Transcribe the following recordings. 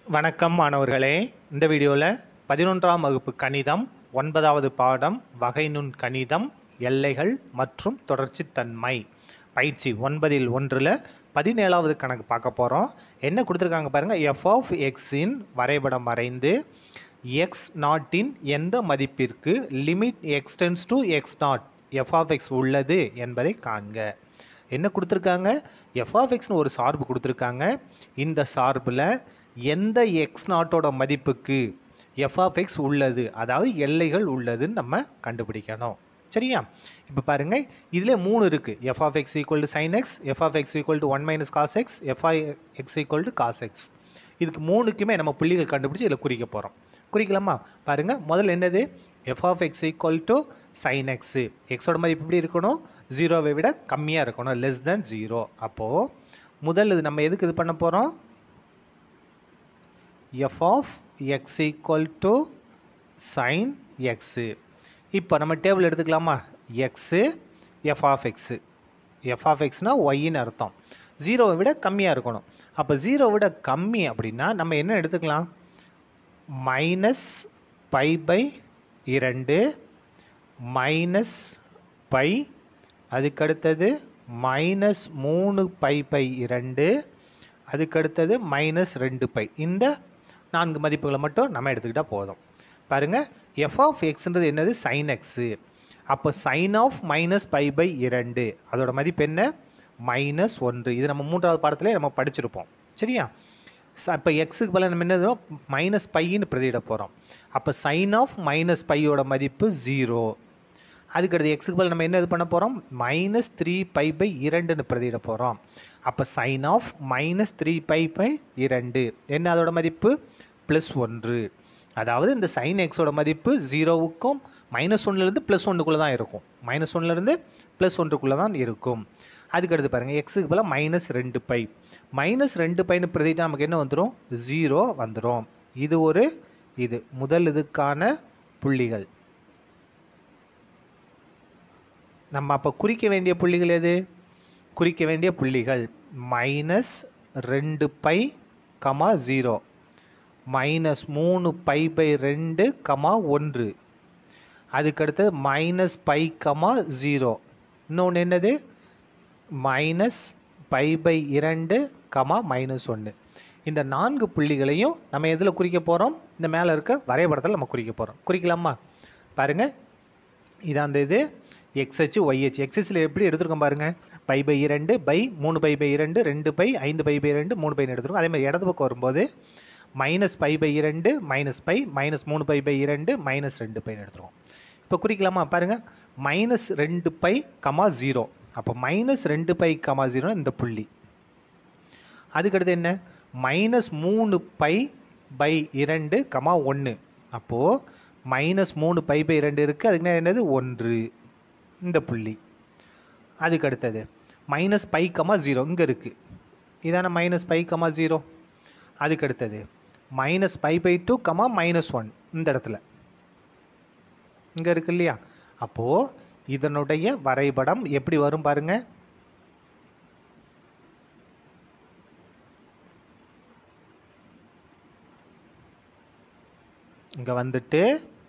வணக்கம் மாணவர்களே இந்த வீடியோவில் பதினொன்றாம் வகுப்பு கணிதம் ஒன்பதாவது பாடம் வகை நுண் கணிதம் எல்லைகள் மற்றும் தொடர்ச்சித்தன்மை பயிற்சி ஒன்பதில் ஒன்றில் பதினேழாவது கணக்கு பார்க்க போகிறோம் என்ன கொடுத்துருக்காங்க பாருங்கள் எஃப் ஆஃப் எக்ஸின் வரைபடம் வரைந்து எக்ஸ் நாட்டின் எந்த மதிப்பிற்கு limit x tends to x naught f of x உள்ளது என்பதை காண்க என்ன கொடுத்துருக்காங்க எஃப் ஆஃப் எக்ஸ்னு ஒரு சார்பு கொடுத்துருக்காங்க இந்த சார்பில் எந்த எக்ஸ் நாட்டோட மதிப்புக்கு எஃப் ஆஃப் எக்ஸ் உள்ளது அதாவது எல்லைகள் உள்ளதுன்னு நம்ம கண்டுபிடிக்கணும் சரியா இப்போ பாருங்கள் இதில் மூணு இருக்குது f of x equal to sine x f of x equal to one minus cos x f i x equal to cos x இதுக்கு மூணுக்குமே நம்ம புள்ளிகள் கண்டுபிடிச்சி இதில் குறிக்க போகிறோம் குறிக்கலாமா பாருங்கள் முதல்ல என்னது f of x equal to sine x எக்ஸோட மதிப்பு எப்படி இருக்கணும் ஜீரோவை விட கம்மியாக இருக்கணும் லெஸ் தென் ஜீரோ அப்போது முதல் இது நம்ம எதுக்கு இது பண்ண போகிறோம் f of x equal to sine x இப்போ நம்ம டேபிள் எடுத்துக்கலாமா x f of x f of எக்ஸ்னால் ஒய்ன்னு அர்த்தம் ஜீரோவை விட கம்மியாக இருக்கணும் அப்போ ஜீரோ விட கம்மி அப்படின்னா நம்ம என்ன எடுத்துக்கலாம் மைனஸ் பை பை இரண்டு மைனஸ் பை அதுக்கடுத்தது மைனஸ் மூணு பை பை இரண்டு அதுக்கடுத்தது மைனஸ் ரெண்டு பை இந்த நான்கு மதிப்புகளை மட்டும் நம்ம எடுத்துக்கிட்டால் போதும் பாருங்கள் எஃப் ஆஃப் எக்ஸ்ன்றது என்னது சைன் எக்ஸு அப்போ sine of minus pi by இரண்டு அதோட மதிப்பு என்ன மைனஸ் ஒன்று இது நம்ம மூன்றாவது பாடத்திலே நம்ம படிச்சிருப்போம் சரியா இப்போ எக்ஸுக்கு பதிலாக நம்ம என்ன மைனஸ் பைன்னு பிரதியிட போகிறோம் அப்போ சைன் ஆஃப் மைனஸ் பையோட மதிப்பு ஜீரோ அதுக்கடுத்து எக்ஸுக்கு பதில் நம்ம என்ன இது பண்ண போகிறோம் மைனஸ் த்ரீ பை பை இரண்டுன்னு பிரதியிட போகிறோம் அப்போ sine of minus three pi by இரண்டு என்ன அதோட மதிப்பு ப்ளஸ் ஒன்று அதாவது இந்த சைன் எக்ஸோட மதிப்பு ஜீரோவுக்கும் மைனஸ் ஒன்றுலேருந்து ப்ளஸ் ஒன்றுக்குள்ளே தான் இருக்கும் மைனஸ் ஒன்றுலேருந்து ப்ளஸ் ஒன்றுக்குள்ளே தான் இருக்கும் அதுக்கடுத்து பாருங்கள் எக்ஸுக்கு பதிலாக மைனஸ் ரெண்டு பை மைனஸ் ரெண்டு பைன்னு பிரதிட்டா நமக்கு என்ன வந்துடும் ஜீரோ வந்துடும் இது ஒரு இது முதல் இதுக்கான புள்ளிகள் நம்ம அப்போ குறிக்க வேண்டிய புள்ளிகள் எது குறிக்க வேண்டிய புள்ளிகள் மைனஸ் ரெண்டு பை கமா ஜீரோ மைனஸ் மூணு பை பை ரெண்டு கமா ஒன்று அதுக்கடுத்து மைனஸ் பை கமா ஜீரோ இன்னொன்று என்னது மைனஸ் பை பை இரண்டு கமா மைனஸ் ஒன்று இந்த நான்கு புள்ளிகளையும் நம்ம எதில் குறிக்க போகிறோம் இந்த மேலே இருக்க வரைபடத்தில் நம்ம குறிக்க போகிறோம் குறிக்கலாமா பாருங்கள் இது அந்த இது எக்ஸ்ஹெச் ஒய்ஹெச் எக்ஸஸில் எப்படி எடுத்துருக்கோம் பாருங்கள் பை பை இரண்டு பை மூணு பை பை இரண்டு ரெண்டு பை ஐந்து பை பை ரெண்டு மூணு பைன்னு எடுத்துருக்கோம் அதே மாதிரி இடது பக்கம் வரும்போது மைனஸ் பை பை இரண்டு மைனஸ் பை மைனஸ் மூணு பை பை இரண்டு மைனஸ் ரெண்டு பைன்னு எடுத்துருவோம் இப்போ குறிக்கலாமா பாருங்கள் மைனஸ் ரெண்டு பை கமா ஜீரோ அப்போ மைனஸ் ரெண்டு பை கமா ஜீரோ இந்த புள்ளி அதுக்கடுத்து என்ன மைனஸ் மூணு பை பை இரண்டு கமா ஒன்று அப்போது மைனஸ் மூணு பை பை ரெண்டு இருக்குது அதுக்கு என்னது ஒன்று இந்த புள்ளி அதுக்கு அடுத்தது மைனஸ் பை கமா ஜீரோ இங்கே இருக்குது இதான மைனஸ் பை கமா ஜீரோ அதுக்கு அடுத்தது minus pi by two comma minus one இந்த இடத்துல இங்கே இருக்கு இல்லையா அப்போது இதனுடைய வரைபடம் எப்படி வரும் பாருங்க இங்கே வந்துட்டு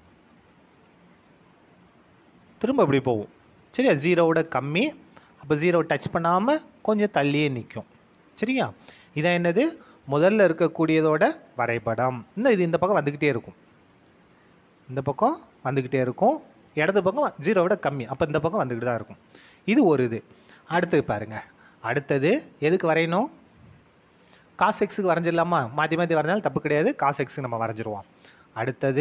திரும்ப இப்படி போகும் சரியா ஜீரோவோட கம்மி அப்போ ஜீரோ டச் பண்ணாமல் கொஞ்சம் தள்ளியே நிற்கும் சரியா இதான் என்னது முதல்ல இருக்கக்கூடியதோட வரைபடம் இன்னும் இது இந்த பக்கம் வந்துக்கிட்டே இருக்கும் இந்த பக்கம் வந்துக்கிட்டே இருக்கும் இடது பக்கம் ஜீரோ விட கம்மி அப்போ இந்த பக்கம் வந்துக்கிட்டு தான் இருக்கும் இது ஒரு இது அடுத்தது பாருங்கள் அடுத்தது எதுக்கு வரையணும் காஸ் எக்ஸுக்கு வரைஞ்சிடலாமா மாற்றி மாற்றி வரைஞ்சாலும் தப்பு கிடையாது காஸ் எக்ஸுக்கு நம்ம வரைஞ்சிருவோம் அடுத்தது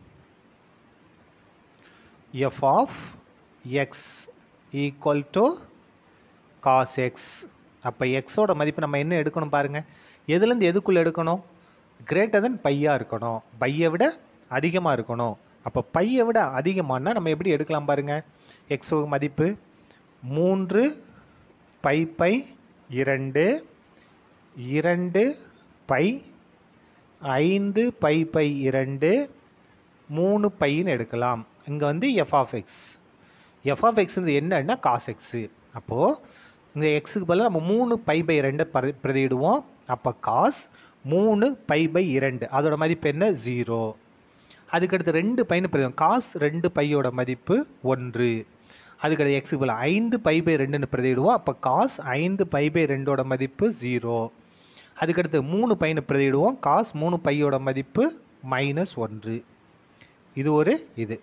f of x equal to cos x அப்போ எக்ஸோட மதிப்பு நம்ம என்ன எடுக்கணும் பாருங்கள் எதுலேருந்து எதுக்குள்ளே எடுக்கணும் கிரேட்டர் தென் பையாக இருக்கணும் பையை விட அதிகமாக இருக்கணும் அப்போ பையை விட அதிகமானா நம்ம எப்படி எடுக்கலாம் பாருங்கள் எக்ஸோ மதிப்பு மூன்று பை பை இரண்டு இரண்டு பை ஐந்து பை பை இரண்டு மூணு பைன்னு எடுக்கலாம் இங்கே வந்து f of x f of x என்னன்னா காஸ் எக்ஸு அப்போது இந்த எக்ஸுக்கு பதிலாக நம்ம மூணு பை பை ரெண்டை பரி பிரதியிடுவோம் அப்போ காஸ் மூணு பை பை இரண்டு அதோட மதிப்பு என்ன ஜீரோ அதுக்கடுத்து ரெண்டு பைன்னு பிரதிடும் காஸ் ரெண்டு பையோட மதிப்பு ஒன்று அதுக்கடுத்து எக்ஸுக்கு போல் ஐந்து பை பை ரெண்டுன்னு பிரதிடுவோம் அப்போ காஸ் ஐந்து பை பை ரெண்டோட மதிப்பு ஜீரோ அதுக்கடுத்து மூணு பைன்னு பிரதிடுவோம் காஸ் மூணு பையோட மதிப்பு மைனஸ் ஒன்று இது ஒரு இது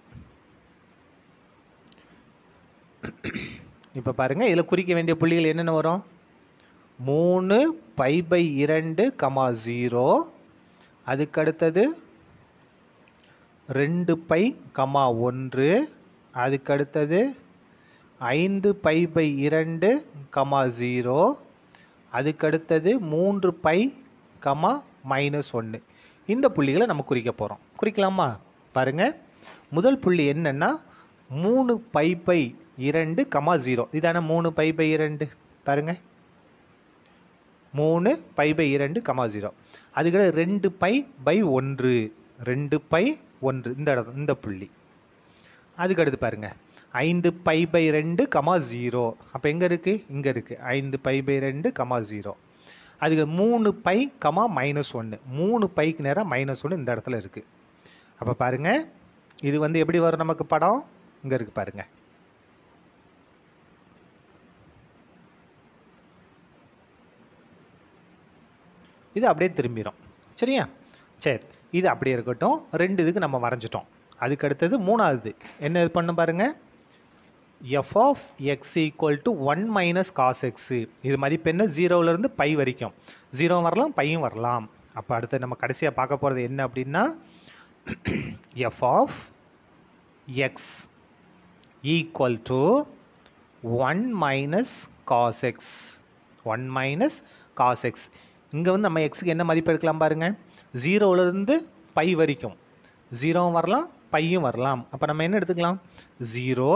இப்போ பாருங்கள் இதில் குறிக்க வேண்டிய புள்ளிகள் என்னென்ன வரும் மூணு பை பை இரண்டு கமா ஜீரோ அதுக்கடுத்தது ரெண்டு பை கமா ஒன்று அதுக்கடுத்தது ஐந்து பை பை இரண்டு கமா ஜீரோ அதுக்கடுத்தது மூன்று பை கமா மைனஸ் ஒன்று இந்த புள்ளிகளை நம்ம குறிக்க போகிறோம் குறிக்கலாமா பாருங்கள் முதல் புள்ளி என்னென்னா மூணு பை பை இரண்டு கமா ஜீரோ இதான மூணு பை பை இரண்டு பாருங்க மூணு பை பை இரண்டு கமா ஜீரோ அதுக்கடுத்து ரெண்டு பை பை ஒன்று ரெண்டு பை ஒன்று இந்த இடம் இந்த புள்ளி அதுக்கடுத்து பாருங்க ஐந்து பை பை ரெண்டு கமா ஜீரோ அப்போ எங்கே இருக்குது இங்கே இருக்குது ஐந்து பை பை ரெண்டு கமா ஜீரோ அதுக்கு மூணு பை கமா மைனஸ் ஒன்று மூணு பைக்கு நேரம் மைனஸ் ஒன்று இந்த இடத்துல இருக்குது அப்போ பாருங்கள் இது வந்து எப்படி வரும் நமக்கு படம் இங்கே இருக்குது பாருங்கள் இது அப்படியே திரும்பிடும் சரியா சரி இது அப்படியே இருக்கட்டும் ரெண்டு இதுக்கு நம்ம வரைஞ்சிட்டோம் அதுக்கு அடுத்தது மூணாவது என்ன இது பண்ண பாருங்க f of x equal to one minus cos x இது மதிப்பு என்ன ஜீரோவிலேருந்து பை வரைக்கும் ஜீரோ வரலாம் பையும் வரலாம் அப்போ அடுத்து நம்ம கடைசியாக பார்க்க போகிறது என்ன அப்படின்னா f of x equal to one minus cos x one minus cos x இங்கே வந்து நம்ம எக்ஸுக்கு என்ன மதிப்பு எடுக்கலாம் பாருங்கள் ஜீரோவிலேருந்து பை வரைக்கும் ஜீரோவும் வரலாம் பையும் வரலாம் அப்போ நம்ம என்ன எடுத்துக்கலாம் zero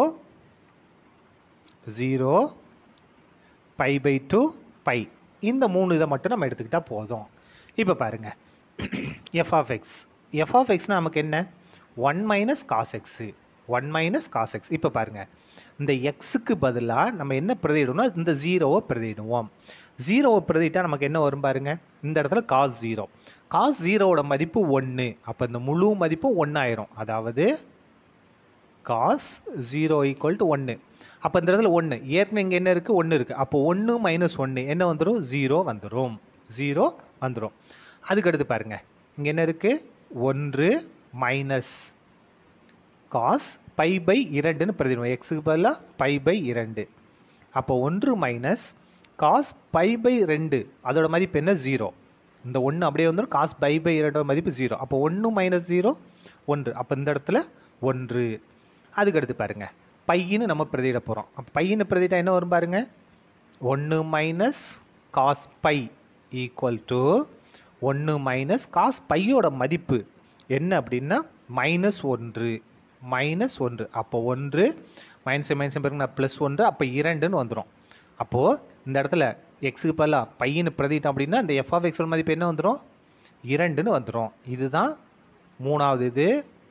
zero pi by two pi இந்த மூணு இதை மட்டும் நம்ம எடுத்துக்கிட்டால் போதும் இப்போ பாருங்கள் f of x f of எக்ஸ்னால் நமக்கு என்ன one minus cos x one minus cos x இப்போ பாருங்கள் இந்த எக்ஸுக்கு பதிலாக நம்ம என்ன பிரதியிடணும்னா இந்த ஜீரோவை பிரதியிடுவோம் ஜீரோவை பிரதிட்டா நமக்கு என்ன வரும் பாருங்க இந்த இடத்துல காஸ் ஜீரோ காஸ் ஜீரோவோட மதிப்பு ஒன்று அப்போ இந்த முழு மதிப்பும் ஒன்றாயிரும் அதாவது காஸ் ஜீரோ ஈக்குவல் டு ஒன்று அப்போ இந்த இடத்துல ஒன்று ஏற்கனவே இங்கே என்ன இருக்குது ஒன்று இருக்குது அப்போ ஒன்று மைனஸ் ஒன்று என்ன வந்துடும் ஜீரோ வந்துடும் ஜீரோ வந்துடும் அதுக்கடுத்து பாருங்கள் இங்கே என்ன இருக்குது ஒன்று மைனஸ் காஸ் பை பை இரண்டுன்னு பிரதிடுவோம் எக்ஸுக்கு பதிலாக பை பை இரண்டு அப்போ ஒன்று மைனஸ் காஸ் பை பை ரெண்டு அதோட மதிப்பு என்ன ஜீரோ இந்த ஒன்று அப்படியே வந்துடும் காஸ் பை பை இரண்டோட மதிப்பு ஜீரோ அப்போ ஒன்று மைனஸ் ஜீரோ ஒன்று அப்போ இந்த இடத்துல ஒன்று அதுக்கடுத்து பாருங்கள் பையின்னு நம்ம பிரதியிட போகிறோம் அப்போ பையின்னு பிரதிட்டா என்ன வரும் பாருங்க ஒன்று minus cos pi equal to ஒன்று மைனஸ் காஸ் பையோட மதிப்பு என்ன அப்படின்னா மைனஸ் ஒன்று மைனஸ் ஒன்று அப்போ ஒன்று மைனஸ் மைனஸ் பாருங்க ப்ளஸ் ஒன்று அப்போ இரண்டுன்னு வந்துடும் அப்போது இந்த இடத்துல எக்ஸுக்கு பதிலாக பையனு பிரதிட்டோம் அப்படின்னா இந்த எஃப் ஆஃப் எக்ஸோட மதிப்பு என்ன வந்துடும் இரண்டுன்னு வந்துடும் இதுதான் மூணாவது இது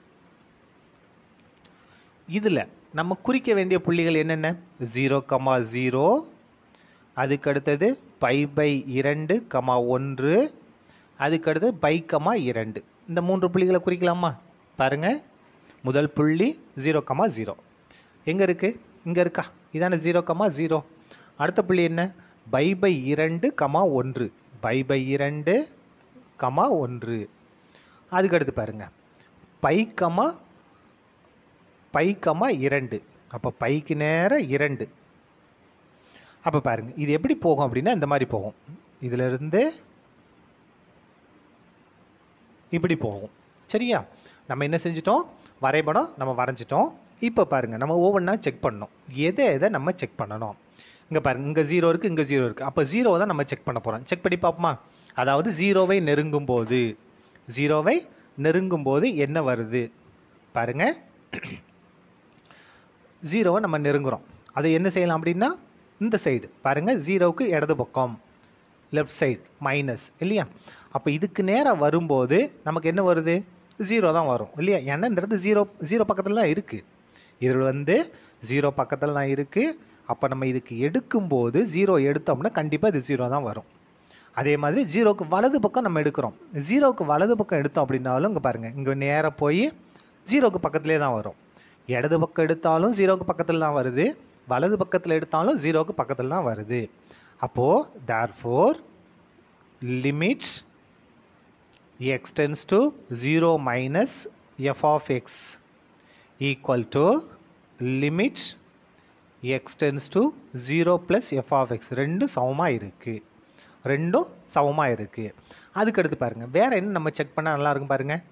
இதில் நம்ம குறிக்க வேண்டிய புள்ளிகள் என்னென்ன ஜீரோ கமா ஜீரோ அதுக்கு அடுத்தது பை பை இரண்டு கமா ஒன்று அதுக்கடுத்து பை கமா இரண்டு இந்த மூன்று புள்ளிகளை குறிக்கலாமா பாருங்கள் முதல் புள்ளி ஜீரோ கமா ஜீரோ எங்கே இருக்குது இங்கே இருக்கா இதான ஜீரோ கமா ஜீரோ அடுத்த புள்ளி என்ன பை பை இரண்டு கமா ஒன்று பை பை இரண்டு கமா ஒன்று அதுக்கடுத்து பாருங்கள் பை கமா பை கமா இரண்டு அப்போ பைக்கு நேர இரண்டு அப்போ பாருங்கள் இது எப்படி போகும் அப்படின்னா இந்த மாதிரி போகும் இதிலிருந்து இப்படி போகும் சரியா நம்ம என்ன செஞ்சிட்டோம் வரைபடம் நம்ம வரைஞ்சிட்டோம் இப்போ பாருங்கள் நம்ம ஒவ்வொன்றா செக் பண்ணணும் எதை எதை நம்ம செக் பண்ணணும் இங்கே பாருங்கள் இங்கே ஜீரோ இருக்குது இங்கே ஜீரோ இருக்குது அப்போ ஜீரோவை தான் நம்ம செக் பண்ண போகிறோம் செக் பண்ணி பார்ப்போமா அதாவது ஜீரோவை நெருங்கும் போது ஜீரோவை நெருங்கும் போது என்ன வருது பாருங்கள் ஜீரோவை நம்ம நெருங்குறோம் அதை என்ன செய்யலாம் அப்படின்னா இந்த சைடு பாருங்கள் ஜீரோவுக்கு இடது பக்கம் லெஃப்ட் சைடு மைனஸ் இல்லையா அப்போ இதுக்கு நேராக வரும்போது நமக்கு என்ன வருது ஜீரோ தான் வரும் இல்லையா ஏன்னா இந்த இடத்துல ஜீரோ ஜீரோ பக்கத்தில் தான் இருக்குது இதில் வந்து ஜீரோ பக்கத்தில் தான் இருக்குது அப்போ நம்ம இதுக்கு எடுக்கும்போது ஜீரோ எடுத்தோம்னா கண்டிப்பாக இது ஜீரோ தான் வரும் அதே மாதிரி ஜீரோக்கு வலது பக்கம் நம்ம எடுக்கிறோம் ஜீரோக்கு வலது பக்கம் எடுத்தோம் அப்படின்னாலும் இங்கே பாருங்கள் இங்கே நேராக போய் ஜீரோக்கு பக்கத்துலேயே தான் வரும் இடது பக்கம் எடுத்தாலும் ஜீரோக்கு பக்கத்தில் தான் வருது வலது பக்கத்தில் எடுத்தாலும் ஜீரோக்கு பக்கத்தில் தான் வருது அப்போது therefore limits x tends to zero minus f of x equal to limits x tends to zero plus f of x ரெண்டும் சமமாக இருக்குது ரெண்டும் சமமாக இருக்குது அதுக்கடுத்து பாருங்கள் வேறு என்ன நம்ம செக் பண்ணால் நல்லா இருக்கும் பாருங்கள்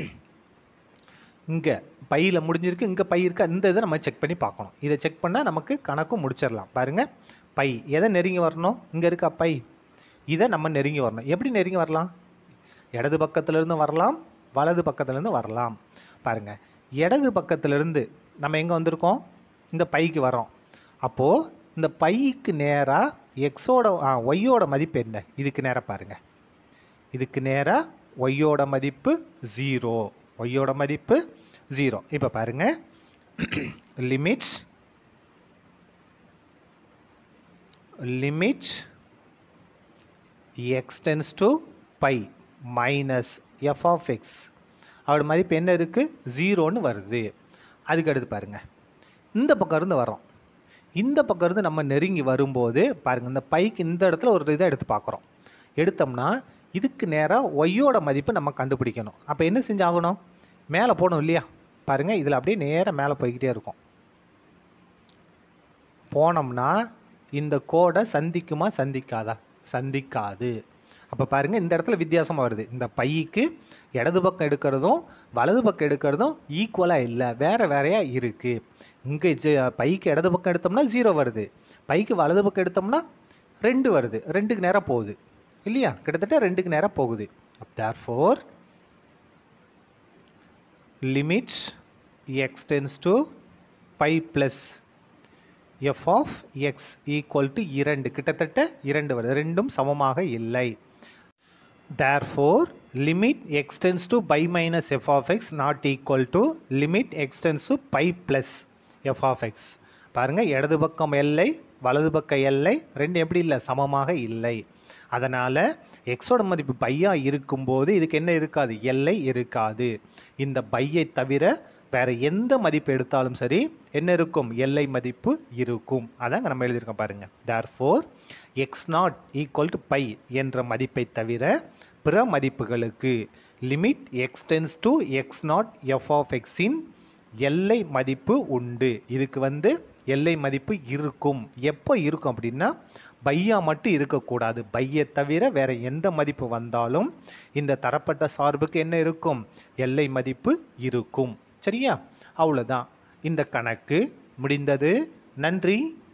இங்கே பையில் முடிஞ்சிருக்கு இங்கே பை இருக்கா இந்த இதை நம்ம செக் பண்ணி பார்க்கணும் இதை செக் பண்ணால் நமக்கு கணக்கும் முடிச்சிடலாம் பாருங்கள் பை எதை நெருங்கி வரணும் இங்கே இருக்கா பை இதை நம்ம நெருங்கி வரணும் எப்படி நெருங்கி வரலாம் இடது பக்கத்துலேருந்து வரலாம் வலது பக்கத்துலேருந்து வரலாம் பாருங்கள் இடது பக்கத்துலேருந்து நம்ம எங்கே வந்திருக்கோம் இந்த பைக்கு வரோம் அப்போது இந்த பைக்கு நேராக எக்ஸோட ஆ ஒய்யோட மதிப்பு என்ன இதுக்கு நேராக பாருங்கள் இதுக்கு நேராக ஒய்யோட மதிப்பு ஜீரோ ஒய்யோட மதிப்பு ஜீரோ இப்போ பாருங்கள் limits limit x tends to pi minus f of x அவரோட மதிப்பு என்ன இருக்குது ஜீரோன்னு வருது அதுக்கு அடுத்து பாருங்கள் இந்த பக்கம் இருந்து வரோம் இந்த பக்கம் இருந்து நம்ம நெருங்கி வரும்போது பாருங்கள் இந்த பைக்கு இந்த இடத்துல ஒரு இதை எடுத்து பார்க்குறோம் எடுத்தோம்னா இதுக்கு நேராக ஒய்யோட மதிப்பு நம்ம கண்டுபிடிக்கணும் அப்போ என்ன செஞ்சாகணும் மேலே போகணும் இல்லையா பாருங்கள் இதில் அப்படியே நேராக மேலே போய்கிட்டே இருக்கும் போனோம்னா இந்த கோடை சந்திக்குமா சந்திக்காதா சந்திக்காது அப்போ பாருங்கள் இந்த இடத்துல வித்தியாசமாக வருது இந்த பைக்கு இடது பக்கம் எடுக்கிறதும் வலது பக்கம் எடுக்கிறதும் ஈக்குவலாக இல்லை வேறு வேறையாக இருக்குது இங்கே ஜ பைக்கு இடது பக்கம் எடுத்தோம்னா ஜீரோ வருது பைக்கு வலது பக்கம் எடுத்தோம்னா ரெண்டு வருது ரெண்டுக்கு நேராக போகுது இல்லையா கிட்டத்தட்ட ரெண்டுக்கு நேராக போகுது therefore limits x tends to pi plus f of x equal to இரண்டு கிட்டத்தட்ட இரண்டு வருது ரெண்டும் சமமாக இல்லை therefore limit x tends to pi minus f of x not equal to limit x tends to pi plus f of x பாருங்க இடது பக்கம் எல்லை வலது பக்க எல்லை ரெண்டு எப்படி இல்லை சமமாக இல்லை அதனால் எக்ஸோட மதிப்பு பையாக இருக்கும்போது இதுக்கு என்ன இருக்காது எல்லை இருக்காது இந்த பையை தவிர வேற எந்த மதிப்பு எடுத்தாலும் சரி என்ன இருக்கும் எல்லை மதிப்பு இருக்கும் அதாங்க நம்ம எழுதியிருக்கோம் பாருங்க therefore x naught equal to pi என்ற மதிப்பை தவிர பிற மதிப்புகளுக்கு limit x tends to x naught f of எக்ஸின் எல்லை மதிப்பு உண்டு இதுக்கு வந்து எல்லை மதிப்பு இருக்கும் எப்போ இருக்கும் அப்படின்னா பையா மட்டும் இருக்கக்கூடாது பையை தவிர வேற எந்த மதிப்பு வந்தாலும் இந்த தரப்பட்ட சார்புக்கு என்ன இருக்கும் எல்லை மதிப்பு இருக்கும் சரியா அவ்வளோதான் இந்த கணக்கு முடிந்தது நன்றி